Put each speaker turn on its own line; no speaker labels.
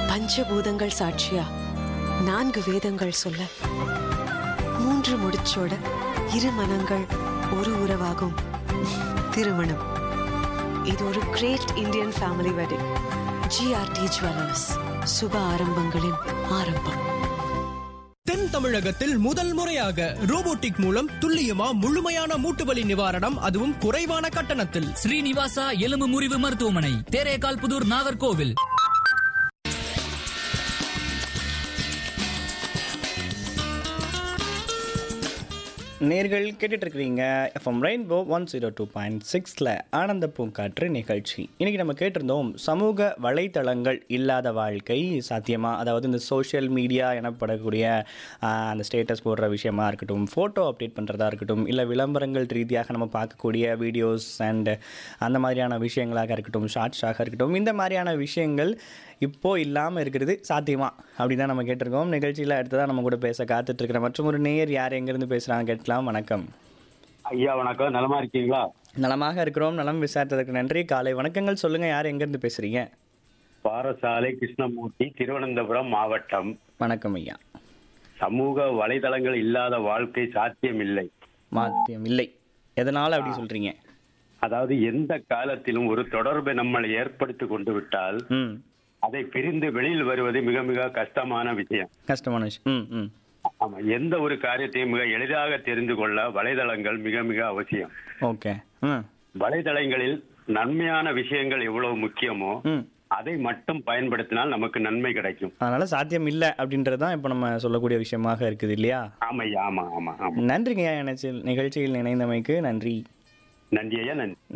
பஞ்சபூதங்கள் சாட்சியா நான்கு வேதங்கள் சொல்ல மூன்று முடிச்சோட இரு மனங்கள் ஒரு உறவாகும் திருமணம் இது ஒரு great Indian family wedding GRT jewellers சுப ஆரம்பங்களின் ஆரம்பம்
தென் தமிழகத்தில் முதல் முறையாக ரோபோட்டிக் மூலம் துல்லியமா முழுமையான மூட்டுவலி நிவாரணம் அதுவும் குறைவான கட்டணத்தில்
ஸ்ரீனிவாசா எலும்பு முறிவு மருத்துவமனை தேரேகால் புதூர் நாகர்கோவில்
நேர்கள் கேட்டுட்டு இருக்கிறீங்க FM rainbow one zero two point சிக்ஸில் ஆனந்த பூங்காற்று நிகழ்ச்சி இன்றைக்கி நம்ம கேட்டிருந்தோம் சமூக வலைத்தளங்கள் இல்லாத வாழ்க்கை சாத்தியமா அதாவது இந்த சோஷியல் மீடியா எனப்படக்கூடிய ஆஹ், அந்த ஸ்டேட்டஸ் போடுற விஷயமா இருக்கட்டும் ஃபோட்டோ அப்டேட் பண்ணுறதா இருக்கட்டும் இல்லை விளம்பரங்கள் ரீதியாக நம்ம பார்க்கக்கூடிய வீடியோஸ் அண்ட் அந்த மாதிரியான விஷயங்களாக இருக்கட்டும் ஷார்ட்ஸாக இருக்கட்டும் இந்த மாதிரியான விஷயங்கள் இப்போ இல்லாமல் இருக்கிறது சாத்தியமா அப்படி தான் நம்ம கேட்டிருக்கோம் நிகழ்ச்சியில் அடுத்ததான் நம்ம கூட பேச காத்துட்டு இருக்கிற மற்றும் ஒரு நேயர் யார் எங்கேருந்து பேசுகிறாங்க கேட்கலாம் வணக்கம்
ஐயா வணக்கம் நலமா இருக்கீங்களா
நலமாக இருக்கிறோம் நலம் விசாரித்ததற்கு நன்றி காலை வணக்கங்கள் சொல்லுங்கள் யார் எங்கேருந்து பேசுகிறீங்க
பாரசாலை கிருஷ்ணமூர்த்தி திருவனந்தபுரம் மாவட்டம்
வணக்கம் ஐயா
சமூக வலைதளங்கள் இல்லாத வாழ்க்கை சாத்தியம் இல்லை
மாத்தியம் இல்லை எதனால் அப்படி சொல்கிறீங்க
அதாவது எந்த காலத்திலும் ஒரு தொடர்பை நம்மளை ஏற்படுத்தி கொண்டு விட்டால்
ம்
அதை பிரிந்து வெளியில் வருவது மிக மிக கஷ்டமான விஷயம்
கஷ்டமான விஷயம் ம் ம்
ஆமா எந்த ஒரு காரியத்தையும் மிக எளிதாக தெரிந்து கொள்ள வலைதளங்கள் மிக மிக அவசியம்
ஓகே ம்
வலைதளங்களில் நன்மையான விஷயங்கள் எவ்வளவு முக்கியமோ
ம்
அதை மட்டும் பயன்படுத்தினால் நமக்கு நன்மை கிடைக்கும்
அதனால் சாத்தியம் இல்லை அப்படின்றது தான் இப்போ நம்ம சொல்லக்கூடிய விஷயமாக இருக்குது இல்லையா
ஆமையா ஆமா ஆமா ஆமா
நன்றிங்க ஐயா நிகழ்ச்சியில் நிகழ்ச்சியில் இணைந்தமைக்கு நன்றி
நன்றி ஐயா நன்றி